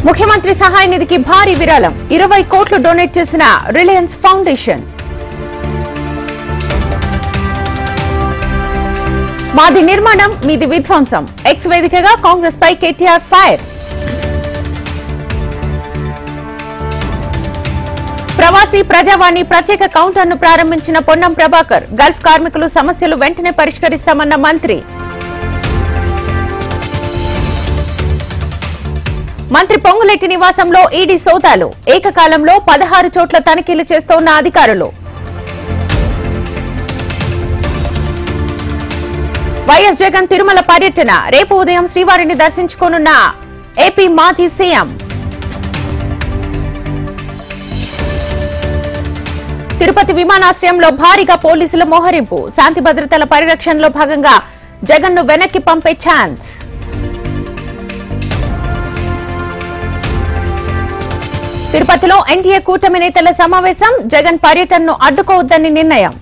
ముఖ్యమంత్రి సహాయ నిధికి భారీ విరాళం ఇరవై కోట్లు డొనేట్ చేసిన రిలయన్స్ ఫౌండేషన్ మాది నిర్మాణం మీది విధ్వంసం ఎక్స్ వేదికగా కాంగ్రెస్ పై కేటీఆర్ ఫైర్ ప్రవాసీ ప్రజావాణి ప్రత్యేక కౌంటర్ను ప్రారంభించిన పొన్నం ప్రభాకర్ గల్ఫ్ కార్మికులు సమస్యలు వెంటనే పరిష్కరిస్తామన్న మంత్రి మంత్రి పొంగులెట్టి నివాసంలో ఈడీ సోదాలు ఏకకాలంలో పదహారు చోట్ల తనిఖీలు చేస్తోన్న అధికారులు వైఎస్ జగన్ తిరుమల పర్యటన రేపు ఉదయం శ్రీవారిని దర్శించుకోనున్న ఏపీ మాజీ సీఎం తిరుపతి విమానాశ్రయంలో భారీగా పోలీసుల మోహరింపు శాంతి భద్రతల పరిరక్షణలో భాగంగా జగన్ ను వెనక్కి పంపే ఛాన్స్ తిరుపతిలో ఎన్టీఏ కూటమి నేతల సమావేశం జగన్ పర్యటనను అడ్డుకోవద్దని నిర్ణయం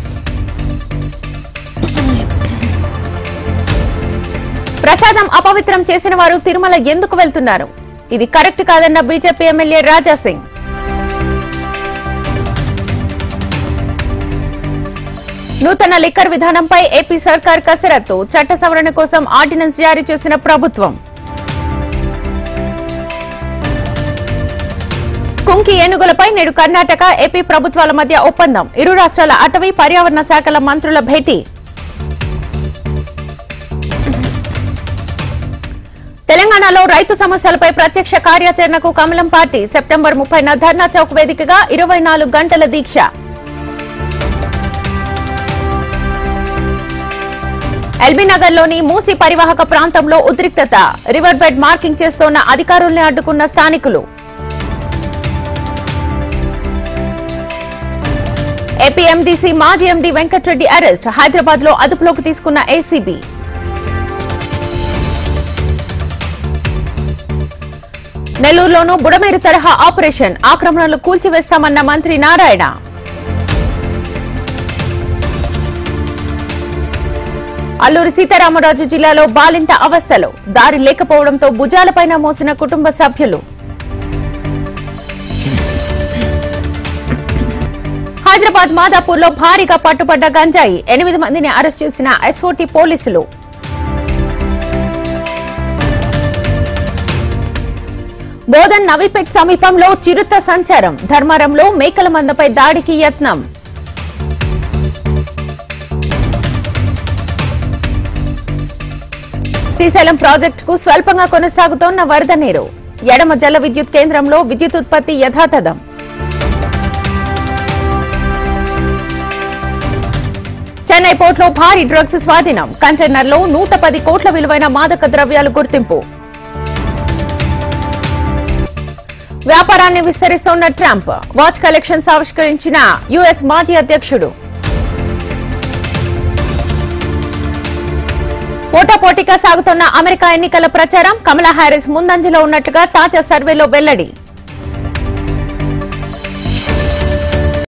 ప్రసాదం అపవిత్రం చేసిన వారు తిరుమల ఎందుకు వెళ్తున్నారు ఇది కరెక్ట్ కాదన్న బీజేపీ ఎమ్మెల్యే రాజా సింగ్ నూతన లిక్కర్ విధానంపై ఏపీ సర్కార్ కసరత్తు చట్ట సవరణ కోసం ఆర్డినెన్స్ జారీ చేసిన ప్రభుత్వం కుంకి ఏనుగులపై నేడు కర్ణాటక ఏపీ ప్రభుత్వాల మధ్య ఒప్పందం ఇరు రాష్ట్రాల అటవీ పర్యావరణ శాఖల మంత్రుల భేటీ తెలంగాణలో రైతు సమస్యలపై ప్రత్యక్ష కార్యాచరణకు కమలం పార్టీ సెప్టెంబర్ ముప్పైన ధర్నా చౌక్ వేదికగా ఇరవై నాలుగు గంటల దీక్ష ఎల్బీ నగర్లోని మూసి పరివాహక ప్రాంతంలో ఉద్రిక్తత రివర్ బెడ్ మార్కింగ్ చేస్తోన్న అధికారుల్ని అడ్డుకున్న స్థానికులు ఏపీ ఎండీసీ మాజీ ఎండీ వెంకట్రెడ్డి అరెస్ట్ హైదరాబాద్ లో అదుపులోకి తీసుకున్న ఏసీబీ నెల్లూరులోనూ బుడమేరు తరహా ఆపరేషన్ ఆక్రమణలు కూల్చివేస్తామన్న మంత్రి నారాయణ అల్లూరి సీతారామరాజు జిల్లాలో బాలింత అవస్థలు దారి లేకపోవడంతో భుజాలపైన మోసిన కుటుంబ సభ్యులు హైదరాబాద్ మాదాపూర్లో భారీగా పట్టుబడ్డ గంజాయి ఎనిమిది మందిని అరెస్ట్ చేసిన ఎస్ఓటీ పోలీసులు బోధన్ నవీపేట్ సమీపంలో చిరుత సంచారం ధర్మారంలో మేకల మందపై దాడికి యత్నం శ్రీశైలం ప్రాజెక్టుకు స్వల్పంగా కొనసాగుతోన్న వరద నీరు ఎడమ జల విద్యుత్ కేంద్రంలో విద్యుత్ ఉత్పత్తి యథాతథం చెన్నై పోర్టులో భారీ డ్రగ్స్ స్వాధీనం కంటైనర్లో నూట పది కోట్ల విలువైన మాదక ద్రవ్యాలు గుర్తింపు వ్యాపారాన్ని విస్తరిస్తోన్న ట్రంప్ వాచ్ కలెక్షన్స్ ఆవిష్కరించిన యుఎస్ మాజీ అధ్యక్షుడు పోటాపోటీగా సాగుతున్న అమెరికా ఎన్నికల ప్రచారం కమలా హ్యారిస్ ముందంజలో ఉన్నట్టుగా తాజా సర్వేలో వెల్లడి